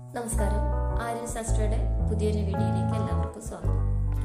നമസ്കാരം ആര്യൻ ശാസ്ത്രയുടെ പുതിയൊരു വീഡിയോയിലേക്ക് എല്ലാവർക്കും സ്വാഗതം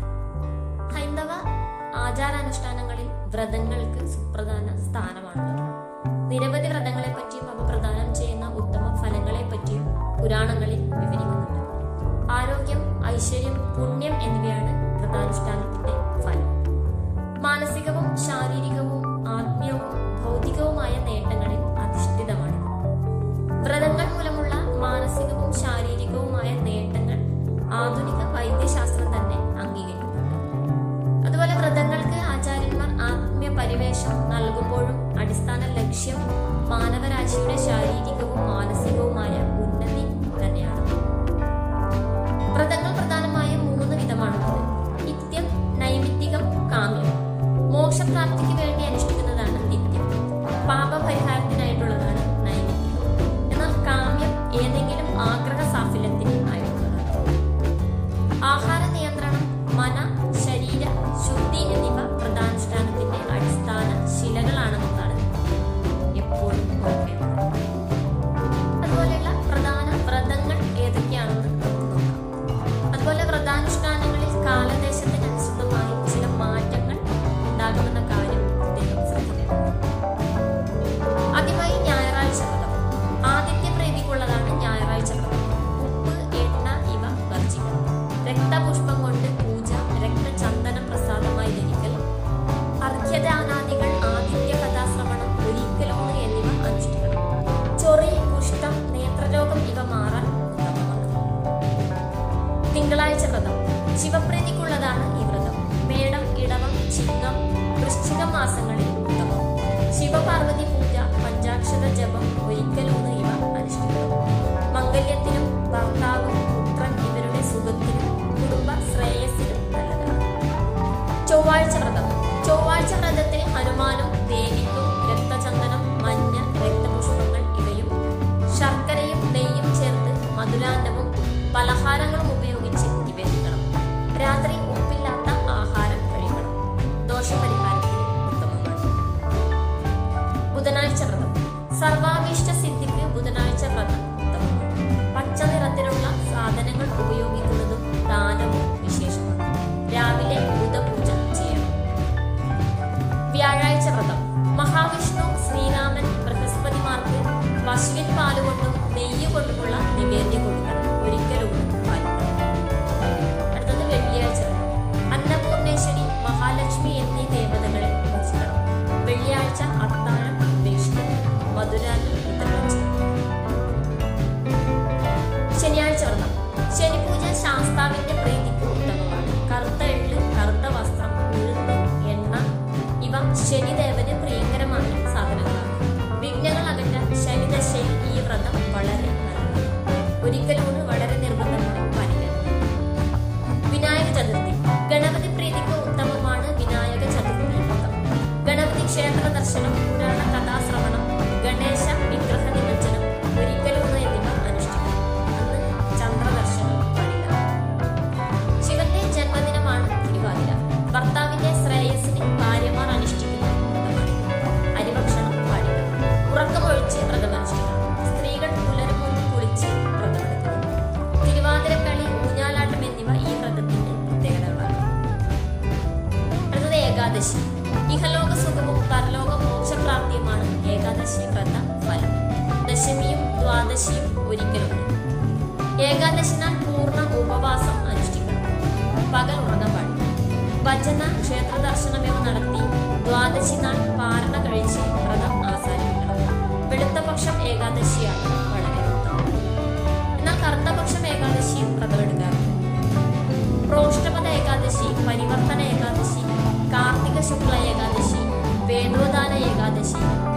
ഹൈന്ദവ ആചാരാനുഷ്ഠാനങ്ങളിൽ വ്രതങ്ങൾക്ക് സുപ്രധാന സ്ഥാനമാണുള്ളത് നിരവധി വ്രതങ്ങളെ പറ്റിയും അവ പ്രദാനം ചെയ്യുന്ന ഉത്തമ ഫലങ്ങളെ പറ്റിയും പുരാണങ്ങളിൽ വിവരിക്കുന്നുണ്ട് ആരോഗ്യം ഐശ്വര്യം പുണ്യം എന്നിവയാണ് വ്രതാനുഷ്ഠാനത്തിന്റെ ഫലം മാനസികവും ശാരീരികവും ആത്മീയവും ഭൗതികവുമായ നേട്ടങ്ങളിൽ അധിഷ്ഠിതമാണ് വ്രതങ്ങൾ മൂലമുള്ള മാനസികവും ശാരീരികവുമായ നേട്ടങ്ങൾ ആധുനിക വൈദ്യശാസ്ത്രം തന്നെ അംഗീകരിക്കുന്നുണ്ട് അതുപോലെ വ്രതങ്ങൾക്ക് ആചാര്യന്മാർ ആത്മീയ പരിവേഷം നൽകുമ്പോഴും അടിസ്ഥാന ലക്ഷ്യം മാനവരാശിയുടെ ശാരീരികവും മാനസികവുമായ ഉന്നതി തന്നെയാണ് വ്രതങ്ങൾ പ്രധാനമായും മൂന്ന് വിധമാണുള്ളത് നിത്യം നൈമിത്തികം കാമ്യം മോക്ഷപ്രാപ്തിക്ക് വേണ്ടി അനുഷ്ഠിക്കുന്നതാണ് നിത്യം പാപപരിഹാരത്തിനായിട്ടുള്ളതാണ് നൈമിത്തികം എന്നാൽ കാമ്യം ഏതെങ്കിലും ആഗ്രഹ സാഫല്യത്തിന് ആയിട്ടുള്ളതാണ് ആഹാര നിയന്ത്രണം മന ശരീര ശുദ്ധി എന്നിവ വ്രതാനുഷ്ഠാനത്തിന്റെ അടിസ്ഥാന ശിലകളാണെന്നതാണ് എപ്പോഴും ഓർക്കേണ്ടത് അതുപോലെയുള്ള പ്രധാന വ്രതങ്ങൾ ഏതൊക്കെയാണെന്ന് നമുക്ക് നോക്കാം അതുപോലെ വ്രതാനുഷ്ഠാനങ്ങളിൽ കാലദേശത്തിനനുസൃതമായി ചില മാറ്റങ്ങൾ ഉണ്ടാകുമെന്ന കാര്യം പ്രത്യേകം ശ്രദ്ധിക്കണം ആദ്യമായി ഞായറാഴ്ച വ്രതം ആദിത്യ പ്രീതിക്കുള്ളതാണ് ഞായറാഴ്ച വ്രതം ഉപ്പ് എണ്ണ ഇവ വർജിക്കണം രക്തപുഷ്പം കൊണ്ട് പൂജ രക്തചന്ദനം പ്രസാദമായി ധരിക്കൽ അർഘ്യദാനാദികൾ ആദിത്യ കഥാശ്രവണം ഒരിക്കലൂണ് എന്നിവ അനുഷ്ഠിക്കണം ചൊറി കുഷ്ഠം നേത്രരോഗം ഇവ മാറാൻ ഉത്തമമാണ് തിങ്കളാഴ്ച വ്രതം ശിവപ്രീതിക്കുള്ളതാണ് ഈ വ്രതം മേടം ഇടവം ചിങ്ങം വൃശ്ചിക മാസങ്ങളിൽ ഉത്തമം ശിവപാർവതി പൂജ പഞ്ചാക്ഷര ജപം ഒരിക്കലൂന്ന് ഇവ അനുഷ്ഠിക്കണം മംഗല്യത്തിനും ഭർത്താവും പുത്രൻ ഇവരുടെ സുഖത്തിനും കുടുംബ ശ്രേയസ്സിനും നല്ലതാണ് ചൊവ്വാഴ്ച വ്രതം ചൊവ്വാഴ്ച വ്രതത്തിൽ ഹനുമാനും ദേവിക്കും രക്തചന്ദനം മഞ്ഞ രക്തപുഷ്പങ്ങൾ ഇവയും ശർക്കരയും നെയ്യും ചേർത്ത് മധുരാന്നവും പലഹാരങ്ങളും ഉപയോഗിച്ച് നിവേദിക്കണം രാത്രി ഉപ്പില്ലാത്ത ആഹാരം കഴിക്കണം ദോഷപരിഹാരത്തിന് ഉത്തമമാണ് ബുധനാഴ്ച വ്രതം സർവാഭീഷ്ട സിദ്ധിക്ക് ബുധനാഴ്ച വ്രതം ഉത്തമമാണ് പച്ച നിറത്തിലുള്ള സാധനങ്ങൾ ഉപയോഗിക്കുന്നതും ദാനവും വിശേഷമാണ് രാവിലെ ബുധപൂജ ചെയ്യണം വ്യാഴാഴ്ച വ്രതം മഹാവിഷ്ണു ശ്രീരാമൻ ബൃഹസ്പതിമാർക്ക് പശുവിൻ പാലുകൊണ്ടും നെയ്യ് കൊണ്ടുമുള്ള നിവേദ്യം കൊടുക്കണം ഒരിക്കലും പാലിക്കണം അടുത്തത് വെള്ളിയാഴ്ച വ്രതം അന്നപൂർണേശ്വരി മഹാലക്ഷ്മി എന്നീ ദേവതകളെ ഭജിക്കണം വെള്ളിയാഴ്ച അത്താഴം ഉപേക്ഷിക്കണം മധുരാനം വിതരണം ചെയ്യണം ശനിയാഴ്ച വ്രതം ശനിപൂജ ശാസ്താവിന്റെ പ്രീതിക്ക് ഉത്തമമാണ് കറുത്ത എള്ള് കറുത്ത വസ്ത്രം ഉഴുന്ന് എണ്ണ ഇവ ശനിദേവന് പ്രിയങ്കരമായ സാധനങ്ങളാണ് വിഘ്നങ്ങൾ അകറ്റാൻ ശനിദശയിൽ ഈ വ്രതം വളരെ നല്ലതാണ് ഒരിക്കലൂണ് വളരെ നിർബന്ധമായി പാലിക്കണം വിനായക ചതുർത്ഥി ഗണപതി പ്രീതിക്ക് ഉത്തമമാണ് വിനായക ചതുർത്ഥി വ്രതം ഗണപതി ക്ഷേത്ര ദർശനം പുരാണ കഥാശ്രവണം ഗണേശ വിഗ്രഹ നിമജ്ജനം ഒരിക്കലൂണ് എന്നിവ അനുഷ്ഠിക്കണം അന്ന് ചന്ദ്രദർശനം പാടില്ല ശിവന്റെ ജന്മദിനമാണ് തിരുവാതിര ഭർത്താവിന്റെ ശ്രേയസിന് ഭാര്യമാർ അനുഷ്ഠിക്കുന്ന വ്രതമാണ് അരിഭക്ഷണം പാടില്ല ഉറക്കമൊഴിച്ച് വ്രതമനുഷ്ഠിക്കണം സ്ത്രീകൾ പുലരും മുമ്പ് കുളിച്ച് വ്രതമെടുക്കുന്നു തിരുവാതിരക്കളി ഊഞ്ഞാലാട്ടം എന്നിവ ഈ വ്രതത്തിന്റെ പ്രത്യേകതകളാണ് അടുത്തത് ഏകാദശി ഇഹലോക സുഖവും പരലോക മോക്ഷപ്രാപ്തിയുമാണ് ഏകാദശി വ്രത ഫലം ദശമിയും ദ്വാദശിയും ഒരിക്കലും ഏകാദശി നാൾ പൂർണ്ണ ഉപവാസം അനുഷ്ഠിക്കണം പകൽ ഉറങ്ങാൻ പാടില്ല ഭജന ക്ഷേത്ര ദർശനമിവ നടത്തി ദ്വാദശി നാൾ പാരണ കഴിച്ച് വ്രതം ആസാരിക്കണം വെളുത്തപക്ഷം ഏകാദശിയാണ് വളരെ ഉത്തമം എന്നാൽ കറുത്തപക്ഷം ഏകാദശിയും വ്രതമെടുക്കാറുണ്ട് പ്രോഷ്ടപദ ഏകാദശി പരിവർത്തന ഏകാദശി കാർത്തിക ശുക്ല ഏകാദശി വേദോദാന ഏകാദശി